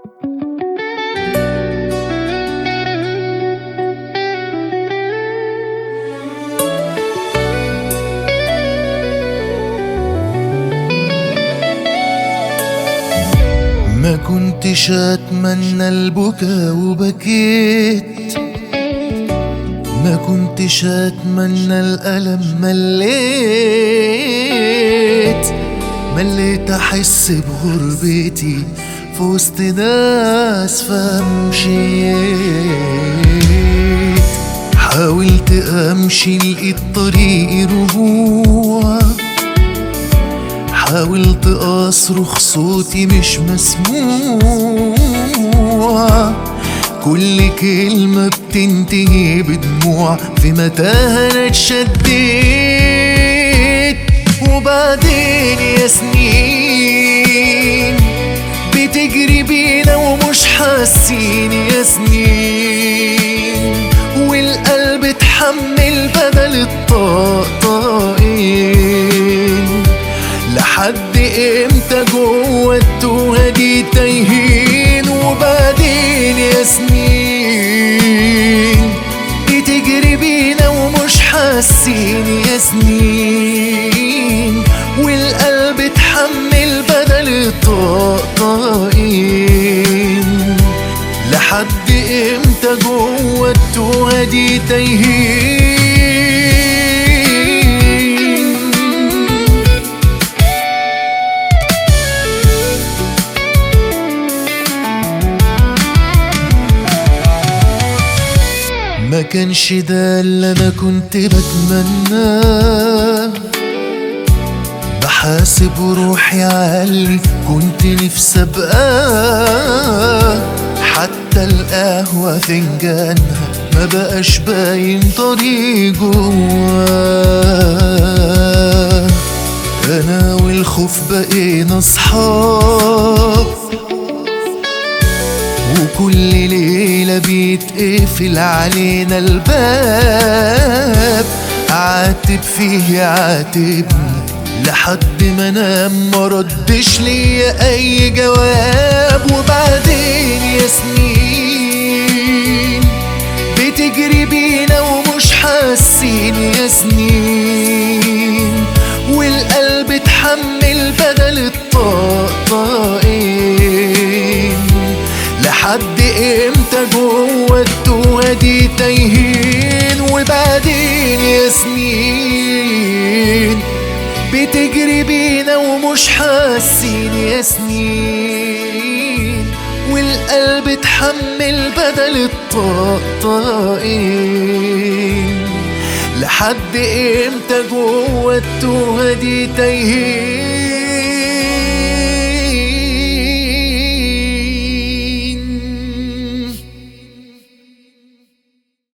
ما كنتش اتمنى البكا وبكيت ما كنتش اتمنى الالم مليت مليت احس بغربتي في وسط ناس فمشيت حاولت امشي لقيت طريقي رجوع حاولت اصرخ صوتي مش مسموع كل كلمة بتنتهي بدموع في متاهة انا اتشديت وبعدين يا سنين بتجري بينا ومش حاسين يا سنين والقلب اتحمل بدل الطاقتين لحد امتى جوه التوهة دي تايهين وبعدين يا سنين بتجري بينا ومش حاسين يا سنين والقلب اتحمل بدل الطاقتين لحد امتى جوه التوهة دي تايهين ما كانش ده اللي انا كنت بتمناه بحاسب روحي عالي كنت نفسي ابقاه حتى القهوة فنجانها ما بقاش باين طريق جواه انا والخوف بقينا اصحاب وكل ليلة بيتقفل علينا الباب عاتب فيه يعاتبني لحد ما انام مردش ليا اي جواب وبعدين يا سنين بتجري بينا ومش حاسين يا سنين والقلب اتحمل بدل الطاقتين لحد امتى جوه التوهة دي تايهين وبعدين يا سنين بتجري بينا ومش حاسين يا سنين والقلب اتحمل بدل الطاقتين لحد امتى جوه التوهة دي تايهين